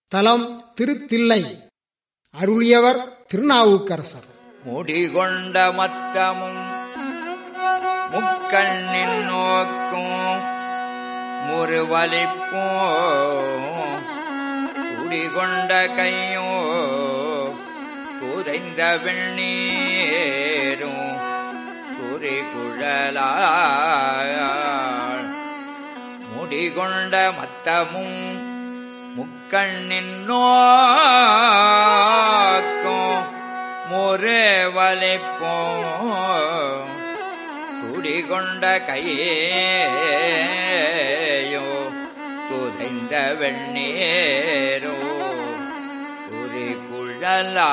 தலம் திருத்தில்லை அருளியவர் திருநாவுக்கரசர் முடிகொண்ட மத்தமும் முக்கண்ணின் நோக்கும் முறுவலிப்போம் குடிகொண்ட கையோ குதைந்த வெண்ணீரும் குறிகுழலாள் முடிகொண்ட மத்தமும் முக்கண்ணின் நோக்கும் முறை வலிப்போம் குடிகொண்ட கையேயோ குதைந்த வெண்ணீரோ குறிகுழலா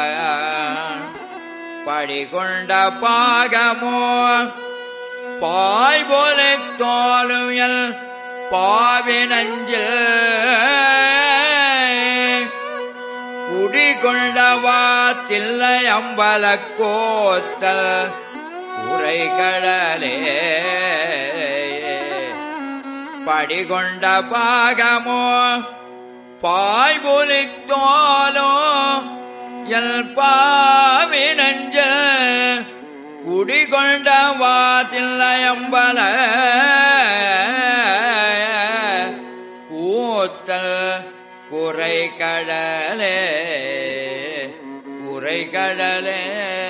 படிகொண்ட பாகமோ பாய் போல தோலுயல் பாவினஞ்சில் குடிகொண்டவா தில்லை அம்பல கோத்தல் உரைகடலே படிகொண்ட பாகமோ பாய்பொலி தோலோ எல் பாவினஞ்ச குடிகொண்ட வாத்தில்லையம்பல கூத்தல் குறை கடலே குறை கடலே